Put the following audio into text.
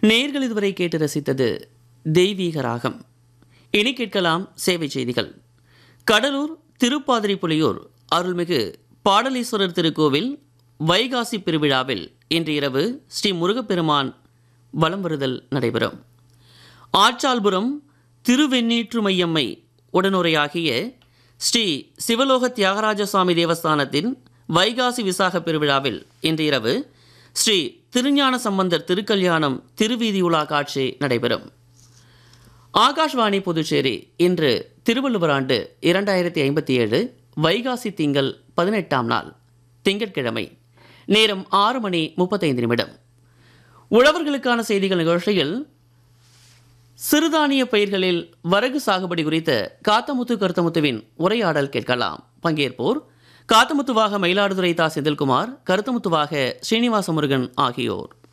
நேர்கள் இதுவரை கேட்டு ரசித்தது தெய்வீக ராகம் இனி கேட்கலாம் சேவை செய்திகள் கடலூர் திருப்பாதிரி புலியூர் அருள்மிகு பாடலீஸ்வரர் திருக்கோவில் வைகாசி பெருவிழாவில் இன்று இரவு ஸ்ரீ முருகப்பெருமான் வலம் வருதல் நடைபெறும் ஆச்சால்புரம் திருவெண்ணீற்றுமையம்மை உடனுரையாகிய ஸ்ரீ சிவலோக தியாகராஜ சுவாமி தேவஸ்தானத்தின் வைகாசி விசாக பெருவிழாவில் இன்று இரவு ஸ்ரீ திருஞான சம்பந்தர் திருக்கல்யாணம் திருவீதி உலா காட்சி நடைபெறும் ஆகாஷ்வாணி புதுச்சேரி இன்று திருவள்ளுவர் ஆண்டு இரண்டாயிரத்தி ஐம்பத்தி ஏழு வைகாசி திங்கள் பதினெட்டாம் நாள் திங்கட்கிழமை நேரம் ஆறு மணி முப்பத்தைந்து நிமிடம் உழவர்களுக்கான செய்திகள் நிகழ்ச்சியில் சிறுதானிய பயிர்களில் வரகு சாகுபடி குறித்த காத்தமுத்து கருத்தமுத்துவின் உரையாடல் கேட்கலாம் பங்கேற்போர் காத்தமுத்துவாக மயிலாடுதுறை தா செந்தில்குமார் கருத்தமுத்துவாக ஸ்ரீனிவாச முருகன் ஆகியோர்